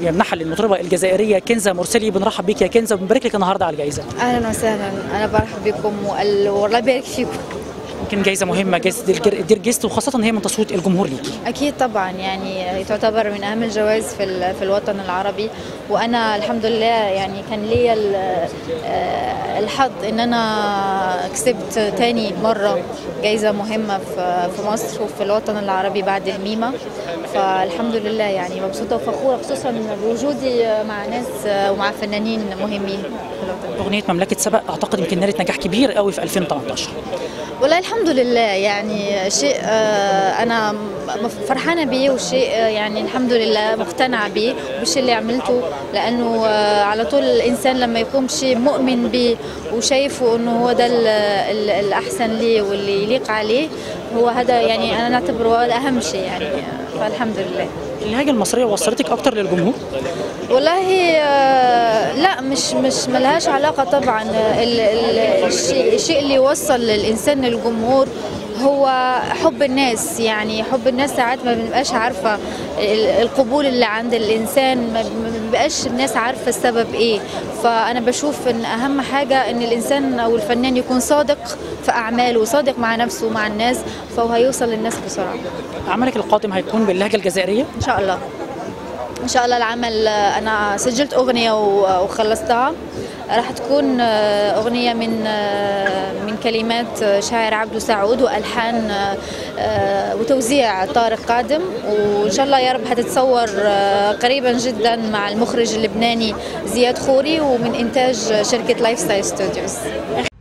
بيمنحها للمطربه الجزائريه كنزه مرسلي بنرحب بيك يا كنزه وبنبارك لك النهارده على الجائزه اهلا وسهلا انا برحب بكم وال- والله يبارك فيكم يمكن جائزه مهمه جائزه الجر- دير جيست وخاصه ان هي من تصويت الجمهور ليكي اكيد طبعا يعني تعتبر من اهم الجوائز في ال- في الوطن العربي وانا الحمد لله يعني كان ليا ال- آه، الحظ ان انا كسبت تاني مره جائزه مهمه في في مصر وفي الوطن العربي بعد الميمه فالحمد لله يعني مبسوطه وفخوره خصوصا بوجودي مع ناس ومع فنانين مهمين في الوطن اغنيه مملكه سبق اعتقد يمكن نالت نجاح كبير قوي في 2018 والله الحمد لله يعني شيء آه، انا م- فرحانه بيه وشيء آه، يعني الحمد لله مقتنعه بيه بالشيء اللي عملته لانه آه، على طول الانسان لما يقوم بشيء مؤمن به وشايفه انه هو ده ال- ال- الاحسن ليه واللي يليق عليه هو هذا يعني انا نعتبره هذا اهم شيء يعني آه، فالحمد لله اللهجه المصريه وصلتك اكتر للجمهور والله آه، لا مش مش ملهاش علاقة طبعا ال- ال- الشيء الشيء اللي يوصل للإنسان للجمهور هو حب الناس يعني حب الناس ساعات ما بنبقاش عارفة ال- القبول اللي عند الإنسان ما ما بنبقاش الناس عارفة السبب إيه فأنا بشوف إن أهم حاجة إن الإنسان أو الفنان يكون صادق في أعماله وصادق مع نفسه ومع الناس فهو هيوصل للناس بسرعة عملك القادم هيكون باللهجه الجزائريه ان شاء الله ان شاء الله العمل آه، انا سجلت اغنيه و- وخلصتها راح تكون آه، اغنيه من آه، من كلمات آه، شاعر عبدو سعود والحان آه، آه، وتوزيع طارق قادم وان شاء الله يا رب هتتصور آه، قريبا جدا مع المخرج اللبناني زياد خوري ومن انتاج شركه لايف ستايل ستوديوز